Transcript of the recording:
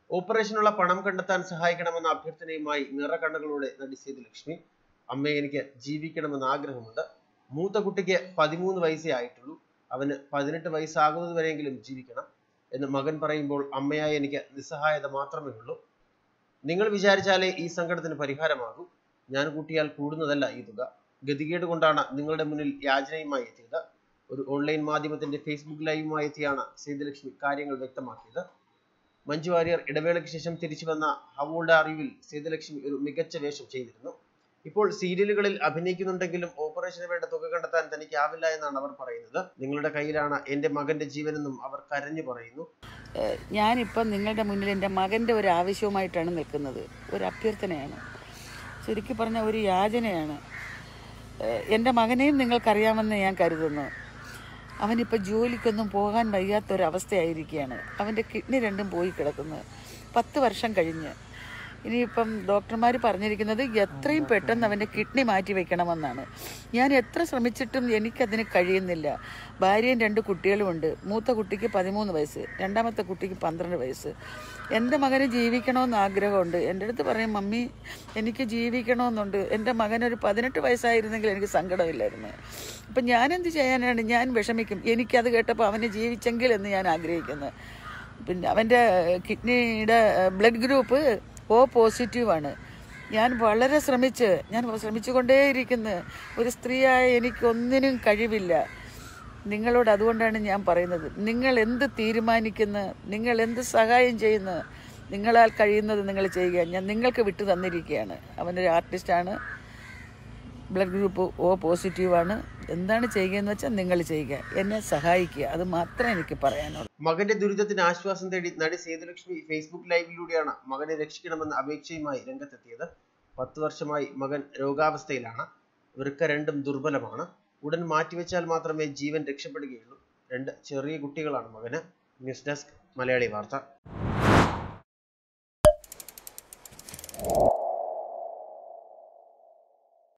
ഓപ്പറേഷനുള്ള പണം കണ്ടെത്താൻ സഹായിക്കണമെന്ന അഭ്യർത്ഥനയുമായി നിറകണ്ണുകളോടെ നടി സേതുലക്ഷ്മി അമ്മയെ എനിക്ക് ജീവിക്കണമെന്ന് ആഗ്രഹമുണ്ട് മൂത്ത കുട്ടിക്ക് പതിമൂന്ന് വയസ്സേ ആയിട്ടുള്ളൂ അവന് പതിനെട്ട് വയസ്സാകുന്നത് വരെയെങ്കിലും ജീവിക്കണം എന്ന് മകൻ പറയുമ്പോൾ അമ്മയായ എനിക്ക് നിസ്സഹായത മാത്രമേ ഉള്ളൂ നിങ്ങൾ വിചാരിച്ചാലേ ഈ സങ്കടത്തിന് പരിഹാരമാകൂ ഞാൻ കൂട്ടിയാൽ കൂടുന്നതല്ല ഈ തുക ഗതികേട് കൊണ്ടാണ് നിങ്ങളുടെ മുന്നിൽ യാചനയുമായി എത്തിയത് ഒരു ഓൺലൈൻ മാധ്യമത്തിന്റെ ഫേസ്ബുക്ക് ലൈവുമായി എത്തിയാണ് സേതുലക്ഷ്മി കാര്യങ്ങൾ വ്യക്തമാക്കിയത് മഞ്ജു വാര്യർ ഇടവേളയ്ക്ക് ശേഷം തിരിച്ചു വന്ന ഹവോൾഡ് അറിവിൽ സേതുലക്ഷ്മി ഒരു മികച്ച വേഷം ചെയ്തിരുന്നു ഇപ്പോൾ സീരിയലുകളിൽ അഭിനയിക്കുന്നുണ്ടെങ്കിലും ഓപ്പറേഷന് വേണ്ട തുക കണ്ടെത്താൻ തനിക്കാവില്ല എന്നാണ് അവർ പറയുന്നത് നിങ്ങളുടെ കയ്യിലാണ് എന്റെ മകന്റെ ജീവനെന്നും അവർ കരഞ്ഞു പറയുന്നു ഏഹ് ഞാനിപ്പം നിങ്ങളുടെ മുന്നിൽ എൻ്റെ മകൻ്റെ ഒരു ആവശ്യവുമായിട്ടാണ് നിൽക്കുന്നത് ഒരു അഭ്യർത്ഥനയാണ് ശരിക്കും പറഞ്ഞ ഒരു യാചനയാണ് ഏഹ് എൻ്റെ മകനെയും നിങ്ങൾക്കറിയാമെന്ന് ഞാൻ കരുതുന്നു അവനിപ്പോൾ ജോലിക്കൊന്നും പോകാൻ വയ്യാത്തൊരവസ്ഥയായിരിക്കുകയാണ് അവൻ്റെ കിഡ്നി രണ്ടും പോയി കിടക്കുന്നു പത്ത് വർഷം കഴിഞ്ഞ് ഇനിയിപ്പം ഡോക്ടർമാർ പറഞ്ഞിരിക്കുന്നത് എത്രയും പെട്ടെന്ന് അവൻ്റെ കിഡ്നി മാറ്റി വെക്കണമെന്നാണ് ഞാൻ എത്ര ശ്രമിച്ചിട്ടും എനിക്കതിന് കഴിയുന്നില്ല ഭാര്യയും രണ്ട് കുട്ടികളുമുണ്ട് മൂത്ത കുട്ടിക്ക് പതിമൂന്ന് വയസ്സ് രണ്ടാമത്തെ കുട്ടിക്ക് പന്ത്രണ്ട് വയസ്സ് എൻ്റെ മകന് ജീവിക്കണമെന്ന് ആഗ്രഹമുണ്ട് എൻ്റെ അടുത്ത് പറയും മമ്മി എനിക്ക് ജീവിക്കണമെന്നുണ്ട് എൻ്റെ മകനൊരു പതിനെട്ട് വയസ്സായിരുന്നെങ്കിൽ എനിക്ക് സങ്കടമില്ലായിരുന്നു അപ്പം ഞാനെന്ത് ചെയ്യാനാണ് ഞാൻ വിഷമിക്കും എനിക്കത് കേട്ടപ്പോൾ അവന് ജീവിച്ചെങ്കിൽ എന്ന് ഞാൻ ആഗ്രഹിക്കുന്നു പിന്നെ അവൻ്റെ കിഡ്നിയുടെ ബ്ലഡ് ഗ്രൂപ്പ് ഓ പോസിറ്റീവാണ് ഞാൻ വളരെ ശ്രമിച്ച് ഞാൻ ശ്രമിച്ചുകൊണ്ടേയിരിക്കുന്നു ഒരു സ്ത്രീയായ എനിക്കൊന്നിനും കഴിവില്ല നിങ്ങളോട് അതുകൊണ്ടാണ് ഞാൻ പറയുന്നത് നിങ്ങൾ എന്ത് തീരുമാനിക്കുന്നു നിങ്ങൾ എന്ത് സഹായം ചെയ്യുന്നു നിങ്ങളാൽ കഴിയുന്നത് നിങ്ങൾ ചെയ്യുക ഞാൻ നിങ്ങൾക്ക് വിട്ടു തന്നിരിക്കുകയാണ് അവനൊരു ആർട്ടിസ്റ്റാണ് ബ്ലഡ് ഗ്രൂപ്പ് ഓ പോസിറ്റീവാണ് എന്താണ് ചെയ്യുകയെന്ന് വെച്ചാൽ നിങ്ങൾ ചെയ്യുക എന്നെ സഹായിക്കുക അത് മാത്രമേ എനിക്ക് പറയാനുള്ളൂ മകന്റെ ദുരിതത്തിന് ആശ്വാസം തേടി നടി സേതുലക്ഷ്മി ഫേസ്ബുക്ക് ലൈവിലൂടെയാണ് മകനെ രക്ഷിക്കണമെന്ന അപേക്ഷയുമായി രംഗത്തെത്തിയത് പത്ത് വർഷമായി മകൻ രോഗാവസ്ഥയിലാണ് വൃക്ക രണ്ടും ദുർബലമാണ് ഉടൻ മാറ്റിവെച്ചാൽ മാത്രമേ ജീവൻ രക്ഷപ്പെടുകയുള്ളൂ രണ്ട് ചെറിയ കുട്ടികളാണ് മകന് ന്യൂസ് ഡെസ്ക് മലയാളി വാർത്ത